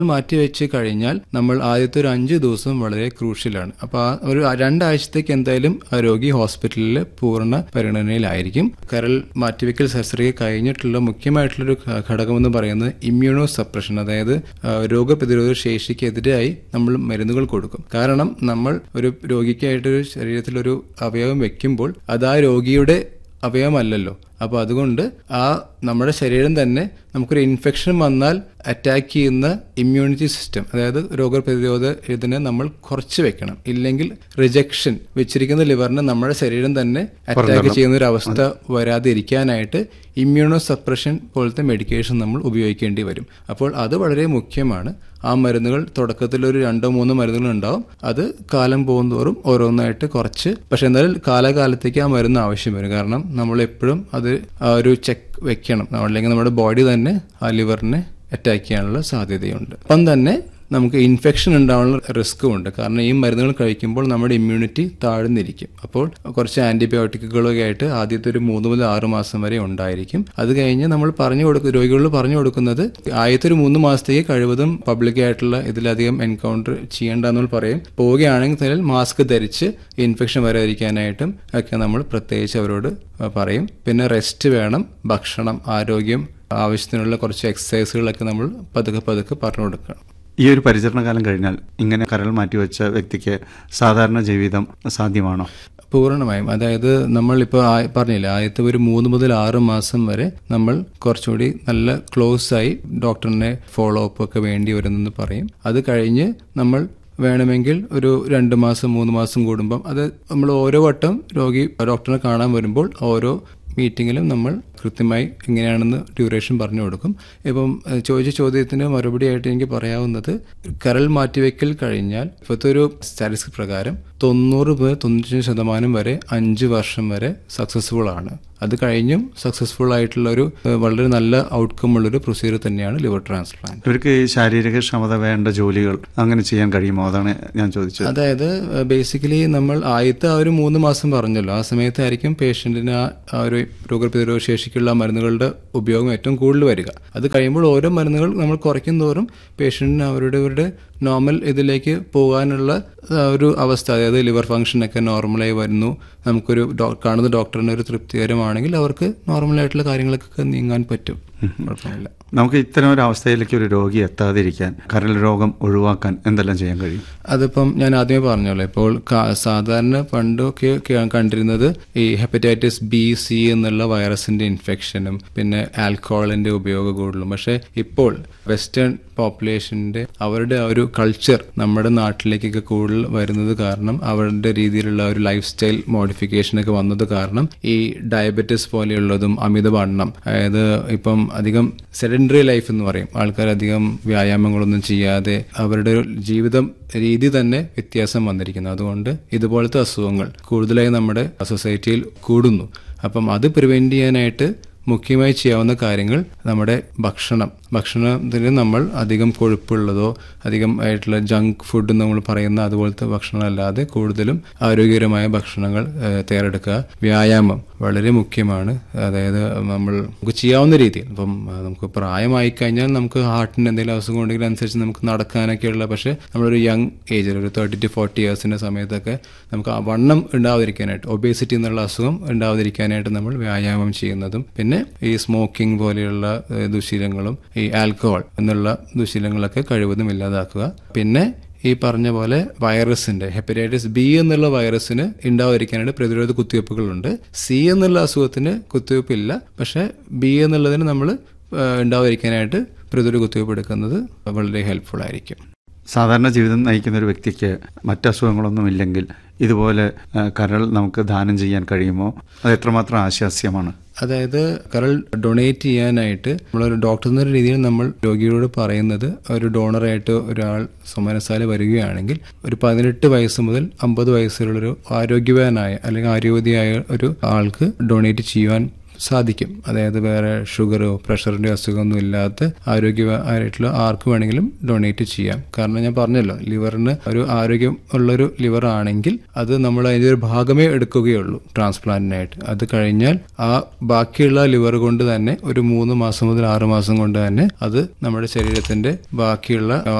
മാറ്റിവെച്ച് കഴിഞ്ഞാൽ നമ്മൾ ആദ്യത്തെ ഒരു അഞ്ച് ദിവസം വളരെ ക്രൂഷ്യലാണ് അപ്പോൾ ആ ഒരു രണ്ടാഴ്ചത്തേക്ക് എന്തായാലും ആ രോഗി ഹോസ്പിറ്റലിൽ പൂർണ്ണ പരിഗണനയിലായിരിക്കും കരൾ മാറ്റിവെക്കൽ ശസ്ത്രക്രിയ കഴിഞ്ഞിട്ടുള്ള മുഖ്യമായിട്ടുള്ളൊരു ഘ- ഘടകമെന്ന് പറയുന്നത് ഇമ്മ്യൂണോ സപ്രഷൻ അതായത് ആ, രോഗപ്രതിരോധ ശേഷിക്കെതിരായി നമ്മൾ മരുന്നുകൾ കൊടുക്കും കാരണം നമ്മൾ ഒരു രോഗിക്കായിട്ടൊരു ശരീരത്തിലൊരു അവയവം വെക്കുമ്പോൾ അത് ആ രോഗിയുടെ അവയവമല്ലല്ലോ അപ്പോൾ അതുകൊണ്ട് ആ നമ്മുടെ ശരീരം തന്നെ നമുക്കൊരു ഇൻഫെക്ഷൻ വന്നാൽ അറ്റാക്ക് ചെയ്യുന്ന ഇമ്മ്യൂണിറ്റി സിസ്റ്റം അതായത് രോഗപ്രതിരോധ ഇതിനെ നമ്മൾ കുറച്ച് വെക്കണം ഇല്ലെങ്കിൽ റിജക്ഷൻ വെച്ചിരിക്കുന്ന ലിവറിനെ നമ്മുടെ ശരീരം തന്നെ അറ്റാക്ക് ചെയ്യുന്ന ഒരു അവസ്ഥ വരാതിരിക്കാനായിട്ട് ഇമ്മ്യൂണോ സപ്രഷൻ പോലത്തെ മെഡിക്കേഷൻ നമ്മൾ ഉപയോഗിക്കേണ്ടി വരും അപ്പോൾ അത് വളരെ മുഖ്യമാണ് ആ മരുന്നുകൾ തുടക്കത്തിൽ ഒരു രണ്ടോ മൂന്നോ മരുന്നുകൾ ഉണ്ടാവും അത് കാലം പോകുന്തോറും ഓരോന്നായിട്ട് കുറച്ച് പക്ഷെ എന്നാലും കാലകാലത്തേക്ക് ആ മരുന്ന് ആവശ്യം വരും കാരണം നമ്മൾ എപ്പോഴും അത് ആ ഒരു ചെക്ക് വെക്കണം അല്ലെങ്കിൽ നമ്മുടെ ബോഡി തന്നെ ആ ലിവറിനെ അറ്റാക്ക് ചെയ്യാനുള്ള സാധ്യതയുണ്ട് അപ്പം തന്നെ നമുക്ക് ഇൻഫെക്ഷൻ ഉണ്ടാവാനുള്ള റിസ്ക്കും ഉണ്ട് കാരണം ഈ മരുന്നുകൾ കഴിക്കുമ്പോൾ നമ്മുടെ ഇമ്മ്യൂണിറ്റി താഴ്ന്നിരിക്കും അപ്പോൾ കുറച്ച് ആന്റിബയോട്ടിക്കുകളൊക്കെ ആയിട്ട് ആദ്യത്തെ ഒരു മൂന്ന് മുതൽ ആറ് മാസം വരെ ഉണ്ടായിരിക്കും അത് കഴിഞ്ഞ് നമ്മൾ പറഞ്ഞു കൊടുക്കും രോഗികളോട് പറഞ്ഞു കൊടുക്കുന്നത് ആദ്യത്തെ ഒരു മൂന്ന് മാസത്തേക്ക് കഴിവതും പബ്ലിക് ആയിട്ടുള്ള ഇതിലധികം എൻകൗണ്ടർ ചെയ്യേണ്ടെന്ന് പറയും പോവുകയാണെങ്കിൽ തന്നെ മാസ്ക് ധരിച്ച് ഇൻഫെക്ഷൻ വരാതിരിക്കാനായിട്ടും ഒക്കെ നമ്മൾ പ്രത്യേകിച്ച് അവരോട് പറയും പിന്നെ റെസ്റ്റ് വേണം ഭക്ഷണം ആരോഗ്യം ആവശ്യത്തിനുള്ള കുറച്ച് എക്സസൈസുകളൊക്കെ നമ്മൾ പതുക്കെ പതുക്കെ പറഞ്ഞു കൊടുക്കണം ഈ ഒരു പരിചരണകാലം കഴിഞ്ഞാൽ ഇങ്ങനെ കരൾ മാറ്റിവെച്ച വ്യക്തിക്ക് സാധാരണ ജീവിതം സാധ്യമാണോ പൂർണ്ണമായും അതായത് നമ്മളിപ്പോൾ പറഞ്ഞില്ല ആദ്യത്തെ ഒരു മൂന്ന് മുതൽ ആറ് മാസം വരെ നമ്മൾ കുറച്ചുകൂടി നല്ല ക്ലോസ് ആയി ഡോക്ടറിനെ ഫോളോ അപ്പ് ഒക്കെ വേണ്ടി വരുന്നെന്ന് പറയും അത് കഴിഞ്ഞ് നമ്മൾ വേണമെങ്കിൽ ഒരു രണ്ട് മാസം മൂന്ന് മാസം കൂടുമ്പം അത് നമ്മൾ ഓരോ വട്ടം രോഗി ഡോക്ടറിനെ കാണാൻ വരുമ്പോൾ ഓരോ മീറ്റിങ്ങിലും നമ്മൾ കൃത്യമായി എങ്ങനെയാണെന്ന് ഡ്യൂറേഷൻ പറഞ്ഞു കൊടുക്കും ഇപ്പം ഏഹ്, ചോദിച്ച ചോദ്യത്തിന് മറുപടിയായിട്ട് എനിക്ക് പറയാവുന്നത് കരൾ മാറ്റിവെക്കൽ കഴിഞ്ഞാൽ ഇപ്പോഴത്തെ ഒരു സ്റ്റാറ്റിസ്റ്റിക് പ്രകാരം തൊണ്ണൂറ് മുതൽ തൊണ്ണൂറ്റഞ്ച് ശതമാനം വരെ അഞ്ച് വർഷം വരെ സക്സസ്ഫുൾ ആണ് അത് കഴിഞ്ഞും സക്സസ്ഫുൾ ആയിട്ടുള്ള ഒരു ഏഹ്, വളരെ നല്ല ഔട്ട്കം ഉള്ളൊരു പ്രൊസീജിയർ തന്നെയാണ് ലിവർ ട്രാൻസ്പ്ലാന്റ് ഇവർക്ക് ഈ ശാരീരിക ക്ഷമത വേണ്ട ജോലികൾ അങ്ങനെ ചെയ്യാൻ കഴിയുമോ അതാണ് ഞാൻ ചോദിച്ചത് അതായത് ബേസിക്കലി നമ്മൾ ആദ്യത്തെ ആ ഒരു മൂന്ന് മാസം പറഞ്ഞല്ലോ ആ സമയത്തായിരിക്കും പേഷ്യന്റിന് ആ ആ ഒരു രോഗപ്രതിരോധ ശേഷിക്കുള്ള മരുന്നുകളുടെ ഉപയോഗം ഏറ്റവും കൂടുതൽ വരിക അത് കഴിയുമ്പോൾ ഓരോ മരുന്നുകൾ നമ്മൾ കുറയ്ക്കും തോറും പേഷ്യന്റിന് അവരുടെ അവരുടെ നോർമൽ ഇതിലേക്ക് പോകാനുള്ള ആ, ഒരു അവസ്ഥ അതായത് ലിവർ ഫംഗ്ഷനൊക്കെ നോർമലായി വരുന്നു നമുക്കൊരു ഡോ- കാണുന്ന ഡോക്ടറിന് ഒരു തൃപ്തികരമാണെങ്കിൽ അവർക്ക് നോർമലായിട്ടുള്ള കാര്യങ്ങളൊക്കെ നീങ്ങാൻ പറ്റും കുഴപ്പമില്ല നമുക്ക് ഇത്തരം ഒരു അവസ്ഥയിലേക്ക് ഒരു രോഗി എത്താതിരിക്കാൻ കരൾ രോഗം ഒഴിവാക്കാൻ എന്തെല്ലാം ചെയ്യാൻ കഴിയും അതിപ്പം ഞാൻ ആദ്യമേ പറഞ്ഞല്ലോ ഇപ്പോൾ കാ- സാധാരണ പണ്ടൊക്കെ ക- കണ്ടിരുന്നത് ഈ ഹെപ്പറ്റൈറ്റിസ് ബി സി എന്നുള്ള വൈറസിന്റെ ഇൻഫെക്ഷനും പിന്നെ ആൽക്കഹോളിന്റെ ഉപയോഗം കൂടുതലും പക്ഷെ ഇപ്പോൾ വെസ്റ്റേൺ പോപ്പുലേഷന്റെ അവരുടെ ആ ഒരു കൾച്ചർ നമ്മുടെ നാട്ടിലേക്കൊക്കെ കൂടുതൽ വരുന്നത് കാരണം അവരുടെ രീതിയിലുള്ള ഒരു ലൈഫ് സ്റ്റൈൽ മോഡിഫിക്കേഷൻ ഒക്കെ വന്നത് കാരണം ഈ ഡയബറ്റിസ് പോലെയുള്ളതും അമിതവണ്ണം അതായത് ഇപ്പം അധികം സെഡൻഡറി ലൈഫ് എന്ന് പറയും ആൾക്കാർ അധികം വ്യായാമങ്ങളൊന്നും ചെയ്യാതെ അവരുടെ ഒരു ജീവിതം രീതി തന്നെ വ്യത്യാസം വന്നിരിക്കുന്നു അതുകൊണ്ട് ഇതുപോലത്തെ അസുഖങ്ങൾ കൂടുതലായി നമ്മുടെ സൊസൈറ്റിയിൽ കൂടുന്നു അപ്പം അത് പ്രിവെന്റ് ചെയ്യാനായിട്ട് മുഖ്യമായി ചെയ്യാവുന്ന കാര്യങ്ങൾ നമ്മുടെ ഭക്ഷണം ഭക്ഷണത്തിൽ നമ്മൾ അധികം കൊഴുപ്പുള്ളതോ അധികം ആയിട്ടുള്ള ജങ്ക് ഫുഡ് നമ്മൾ പറയുന്ന അതുപോലത്തെ ഭക്ഷണം അല്ലാതെ കൂടുതലും ആരോഗ്യകരമായ ഭക്ഷണങ്ങൾ ഏഹ്, തയ്യാറെടുക്കുക വ്യായാമം വളരെ മുഖ്യമാണ് അതായത് നമ്മൾ നമുക്ക് ചെയ്യാവുന്ന രീതിയിൽ ഇപ്പം ആ, നമുക്ക് പ്രായമായി കഴിഞ്ഞാൽ നമുക്ക് ഹാർട്ടിന് എന്തെങ്കിലും അസുഖം ഉണ്ടെങ്കിൽ അനുസരിച്ച് നമുക്ക് നടക്കാനൊക്കെയുള്ള പക്ഷേ നമ്മളൊരു യങ് ഏജിൽ ഒരു തേർട്ടി ടു ഫോർട്ടി ഇയേഴ്സിൻ്റെ സമയത്തൊക്കെ നമുക്ക് ആ വണ്ണം ഉണ്ടാവാതിരിക്കാനായിട്ട് ഒബേസിറ്റി എന്നുള്ള അസുഖം ഉണ്ടാവാതിരിക്കാനായിട്ട് നമ്മൾ വ്യായാമം ചെയ്യുന്നതും പിന്നെ ഈ സ്മോക്കിംഗ് പോലെയുള്ള ഏഹ്, ദുശീലങ്ങളും ഈ ആൽക്കഹോൾ എന്നുള്ള ദുശീലങ്ങളൊക്കെ കഴിവതും ഇല്ലാതാക്കുക പിന്നെ ഈ പറഞ്ഞ പോലെ വൈറസിന്റെ ഹെപ്പറ്റൈറ്റിസ് ബി എന്നുള്ള വൈറസിന് ഉണ്ടാവാതിരിക്കാനായിട്ട് പ്രതിരോധ കുത്തിവയ്പ്പുകളുണ്ട് സി എന്നുള്ള അസുഖത്തിന് കുത്തിവയ്പ്പില്ല പക്ഷെ ബി എന്നുള്ളതിന് നമ്മൾ ഉണ്ടാവാതിരിക്കാനായിട്ട് പ്രതിരോധ കുത്തിവയ്പ്പ് എടുക്കുന്നത് വളരെ ഹെൽപ്ഫുൾ ആയിരിക്കും സാധാരണ ജീവിതം നയിക്കുന്ന ഒരു വ്യക്തിക്ക് മറ്റസുഖങ്ങളൊന്നും ഇല്ലെങ്കിൽ ഇതുപോലെ ആ, കരൾ നമുക്ക് ദാനം ചെയ്യാൻ കഴിയുമോ അത് എത്രമാത്രം ആശാസ്യമാണ് അതായത് കരൾ ഡൊണേറ്റ് ചെയ്യാനായിട്ട് നമ്മളൊരു ഡോക്ടർ എന്ന രീതിയിൽ നമ്മൾ രോഗിയോട് പറയുന്നത് ഒരു ഡോണറായിട്ട് ഒരാൾ സമാനസാല വരികയാണെങ്കിൽ ഒരു പതിനെട്ട് വയസ്സ് മുതൽ അമ്പത് വയസ്സുള്ളൊരു ആരോഗ്യവാനായ അല്ലെങ്കിൽ ആരോഗ്യവതിയായ ഒരു ആൾക്ക് ഡൊണേറ്റ് ചെയ്യുവാൻ സാധിക്കും അതായത് വേറെ ഷുഗറോ പ്രഷറിന്റെ അസുഖമൊന്നും ഇല്ലാത്ത ആരോഗ്യമായിട്ടുള്ള ആർക്ക് വേണമെങ്കിലും ഡൊണേറ്റ് ചെയ്യാം കാരണം ഞാൻ പറഞ്ഞല്ലോ ലിവറിന് ഒരു ആരോഗ്യം ഉള്ളൊരു ലിവർ ആണെങ്കിൽ അത് നമ്മൾ അതിന്റെ ഒരു ഭാഗമേ എടുക്കുകയുള്ളൂ ട്രാൻസ്പ്ലാന്റിനായിട്ട് അത് കഴിഞ്ഞാൽ ആ ബാക്കിയുള്ള ലിവർ കൊണ്ട് തന്നെ ഒരു മൂന്ന് മാസം മുതൽ ആറ് മാസം കൊണ്ട് തന്നെ അത് നമ്മുടെ ശരീരത്തിന്റെ ബാക്കിയുള്ള